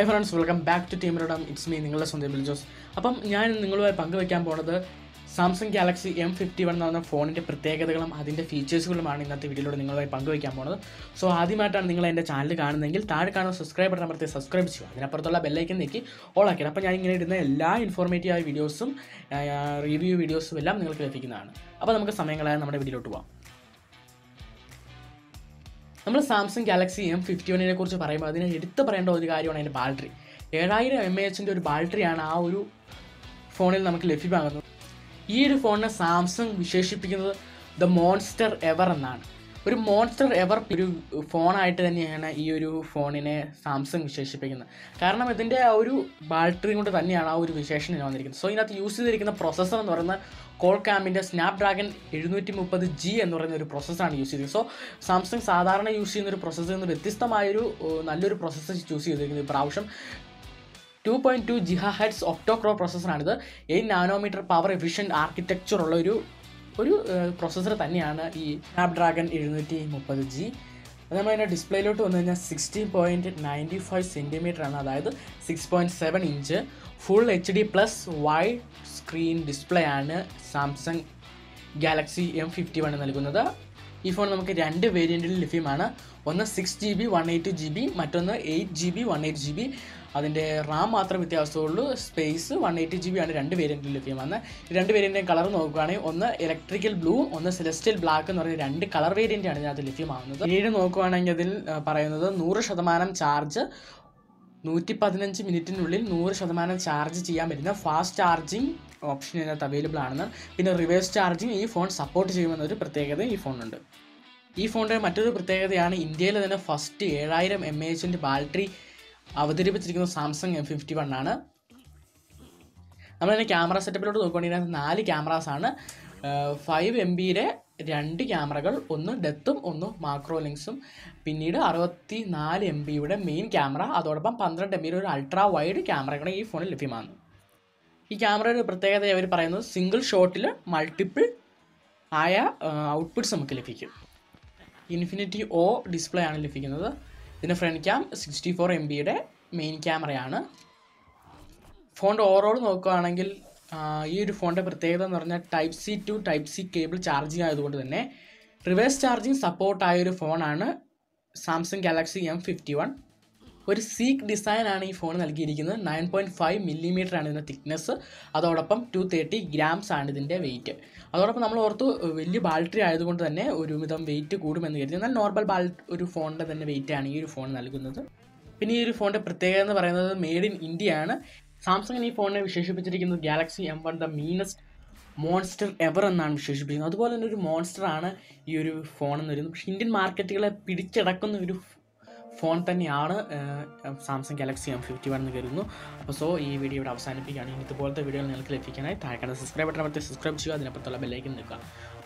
high friends welcome back to team റോഡം it's me നിങ്ങളുടെ സ്വന്തം ബിൽ ജോസ് അപ്പം ഞാൻ നിങ്ങളുമായി പങ്കുവയ്ക്കാൻ പോണത് Samsung Galaxy M fifty one എന്ന് പറഞ്ഞ ഫോണിൻ്റെ പ്രത്യേകതകളും അതിൻ്റെ ഫീച്ചേഴ്സുകളുമാണ് ഇന്നത്തെ വീഡിയോയിലൂടെ നിങ്ങളുമായി പങ്കുവയ്ക്കാൻ പോണത് സോ ആദ്യമായിട്ടാണ് നിങ്ങൾ എൻ്റെ ചാനൽ കാണുന്നതെങ്കിൽ താഴെ കാണുന്ന സബ്സ്ക്രൈബ് ബട്ടൺ അമർത്തി സബ്സ്ക്രൈബ് ചെയ്യുക അതിനപ്പുറത്തുള്ള ബെല്ലൈക്കൻ നീക്കി ഓൾ ആക്കിയത് അപ്പോൾ ഞാൻ ഇങ്ങനെ ഇടുന്ന എല്ലാ ഇൻഫോർമേറ്റീവ് ആയ വീഡിയോസും റിവ്യൂ വീഡിയോസും എല്ലാം നിങ്ങൾക്ക് ലഭിക്കുന്നതാണ് അപ്പോൾ നമുക്ക് സമയങ്ങളായ നമ്മുടെ വീഡിയോയിലോട്ട് പോകാം നമ്മൾ സാംസങ് ഗാലക്സി എം ഫിഫ്റ്റി വണ്ണിനെ കുറിച്ച് പറയുമ്പോൾ അതിന് എടുത്തു പറയേണ്ട ഒരു കാര്യമാണ് അതിൻ്റെ ബാറ്ററി ഏഴായിരം എം എ എച്ചിൻ്റെ ഒരു ബാറ്ററിയാണ് ആ ഒരു ഫോണിൽ നമുക്ക് ലഭ്യമാകുന്നത് ഈ ഒരു ഫോണിനെ സാംസങ് വിശേഷിപ്പിക്കുന്നത് ദ മോൺസ്റ്റർ എവർ എന്നാണ് ഒരു മോൺസ്റ്റർ എവർ ഒരു ഫോണായിട്ട് തന്നെയാണ് ഈ ഒരു ഫോണിനെ സാംസങ് വിശേഷിപ്പിക്കുന്നത് കാരണം ഇതിൻ്റെ ആ ഒരു ബാറ്ററി കൊണ്ട് തന്നെയാണ് ആ ഒരു വിശേഷണം വന്നിരിക്കുന്നത് സോ ഇതിനകത്ത് യൂസ് ചെയ്തിരിക്കുന്ന പ്രൊസസ്സർ എന്ന് പറയുന്നത് കോൾകാമിൻ്റെ സ്നാപ്ഡ്രാഗൺ എഴുന്നൂറ്റി മുപ്പത് ജി എന്ന് പറയുന്ന ഒരു പ്രോസസ്സാണ് യൂസ് ചെയ്തത് സോ സാംസങ് സാധാരണ യൂസ് ചെയ്യുന്ന ഒരു പ്രോസസ്സിൽ നിന്ന് വ്യത്യസ്തമായൊരു ഏഹ്, നല്ലൊരു പ്രോസസ്സർ ചൂസ് ചെയ്തിരിക്കുന്നത് ഇപ്രാവശ്യം two point two gigahertz ഒക്ടോക്രോ പ്രോസസ്സറാണിത് eight nanometer power efficient architecture ഉള്ള ഒരു ഒരു പ്രോസസ്സർ തന്നെയാണ് ഈ സ്നാപ്ഡ്രാഗൺ എഴുന്നൂറ്റി മുപ്പത് ജി അത് നമ്മൾ അതിൻ്റെ ഡിസ്പ്ലേയിലോട്ട് വന്നു കഴിഞ്ഞാൽ sixteen point ninety five centimetre ആണ് അതായത് six point seven inch full H D plus wide screen display ആണ് Samsung Galaxy M fifty one നൽകുന്നത് ഈ ഫോൺ നമുക്ക് രണ്ട് വേരിയൻറ്റിൽ ലഭ്യമാണ് ഒന്ന് six G B one eight G B മറ്റൊന്ന് eight G B one eight G B അതിൻ്റെ റാം മാത്രം വ്യത്യാസമുള്ളൂ space one eighty G B ആണ് രണ്ട് വേരിയൻറ്റിൽ ലഭ്യമാണ് ഈ രണ്ട് വേരിയൻറ്റിൻ്റെ കളർ നോക്കുകയാണെങ്കിൽ ഒന്ന് ഇലക്ട്രിക്കൽ ബ്ലൂ ഒന്ന് സെലസ്റ്റൽ ബ്ലാക്ക് എന്ന് പറയുന്ന രണ്ട് കളർ വേരിയൻ്റാണ് ഇതിനകത്ത് ലഭ്യമാകുന്നത് ഏഴ് നോക്കുകയാണെങ്കിൽ അതിൽ ആ, പറയുന്നത് നൂറ് ശതമാനം ചാർജ് നൂറ്റി പതിനഞ്ച് മിനിറ്റിനുള്ളിൽ നൂറ് ശതമാനം ചാർജ് ചെയ്യാൻ പറ്റുന്ന ഫാസ്റ്റ് ചാർജിങ് ഓപ്ഷൻ ഇതിനകത്ത് അവൈലബിൾ ആണെന്ന് പിന്നെ റിവേഴ്സ് ചാർജിങ് ഈ ഫോൺ സപ്പോർട്ട് ചെയ്യുമെന്നൊരു പ്രത്യേകത ഈ ഫോണിനുണ്ട് ഈ ഫോണിൻ്റെ മറ്റൊരു പ്രത്യേകതയാണ് ഇന്ത്യയിൽ തന്നെ ഫസ്റ്റ് ഏഴായിരം എം എ എച്ചിൻ്റെ ബാറ്ററി അവതരിപ്പിച്ചിരിക്കുന്നത് സാംസങ് എം ഫിഫ്റ്റി വൺ ആണ് നമ്മളതിൻ്റെ ക്യാമറ സെറ്റപ്പിലോട്ട് നോക്കുകയാണെങ്കിൽ ഇതിനകത്ത് നാല് ക്യാമറാസാണ് ഫൈവ് എം ബിയുടെ രണ്ട് ക്യാമറകൾ ഒന്ന് ഡെത്തും ഒന്ന് മാക്രോ ലെൻസും പിന്നീട് അറുപത്തി നാല് എം ബിയുടെ മെയിൻ ക്യാമറ അതോടൊപ്പം പന്ത്രണ്ട് എം ബിയുടെ ഒരു അൾട്രാ വൈഡ് ക്യാമറ കൂടെ ഈ ഫോണിൽ ലഭ്യമാണ് ഈ ക്യാമറയുടെ ഒരു പ്രത്യേകത അവർ പറയുന്നത് സിംഗിൾ ഷോട്ടിൽ മൾട്ടിപ്പിൾ ആയ ഔട്ട്പുട്ട്സ് നമുക്ക് ലഭിക്കും ഇൻഫിനിറ്റി ഒ ഡിസ്പ്ലേ ആണ് ലഭിക്കുന്നത് ഇതിൻ്റെ front cam sixty four M ബിയുടെ മെയിൻ ക്യാമറയാണ് ഫോണിൻ്റെ ഓവറോൾ നോക്കുകയാണെങ്കിൽ ആ, ഈ ഒരു ഫോണിൻ്റെ പ്രത്യേകത എന്ന് പറഞ്ഞാൽ type C to type C cable charging ആയതുകൊണ്ട് തന്നെ റിവേഴ്സ് ചാർജിങ് സപ്പോർട്ടായ ഒരു ഫോണാണ് Samsung Galaxy M fifty one ഒരു സീക്ക് ഡിസൈനാണ് ഈ ഫോൺ നൽകിയിരിക്കുന്നത് നയൻ പോയിൻറ്റ് ഫൈവ് മില്ലിമീറ്റർ ആണ് ഇതിൻ്റെ തിക്നെസ് അതോടൊപ്പം ടു തേർട്ടി ഗ്രാംസ് ആണ് ഇതിൻ്റെ വെയിറ്റ് അതോടൊപ്പം നമ്മൾ ഓർത്തു വലിയ ബാറ്ററി ആയതുകൊണ്ട് തന്നെ ഒരുവിധം വെയിറ്റ് കൂടുമെന്ന് കരുതി എന്നാൽ നോർമൽ ബാൽ ഒരു ഫോണിൻ്റെ തന്നെ വെയിറ്റ് ആണ് ഈ ഒരു ഫോൺ നൽകുന്നത് പിന്നെ ഈ ഒരു ഫോണിൻ്റെ പ്രത്യേകത എന്ന് പറയുന്നത് മെയ്ഡ് ഇൻ ഇന്ത്യ ആണ് സാംസങ്ങിന് ഈ ഫോണിനെ വിശേഷിപ്പിച്ചിരിക്കുന്നത് Galaxy M one the meanest monster ever എന്നാണ് വിശേഷിപ്പിക്കുന്നത് അതുപോലെ തന്നെ ഒരു മോൺസ്റ്റർ ആണ് ഈ ഒരു ഫോൺ എന്ന് വരുന്നത് പക്ഷേ ഇന്ത്യൻ മാർക്കറ്റുകളെ പിടിച്ചടക്കുന്ന ഒരു ഫോൺ തന്നെയാണ് Samsung Galaxy M fifty one എന്ന് കരുതുന്നു അപ്പോൾ സോ ഈ വീഡിയോ ഇവിടെ അവസാനിപ്പിക്കുകയാണ് ഇനി ഇതുപോലത്തെ വീഡിയോ നിങ്ങൾക്ക് ലഭിക്കാനായി താഴെ സബ്സ്ക്രൈബ് ബട്ടൺ അമർത്തി സബ്സ്ക്രൈബ് ചെയ്യുക അതിനപ്പുറത്തുള്ള ബെല്ലൈക്കൻ നിൽക്കുക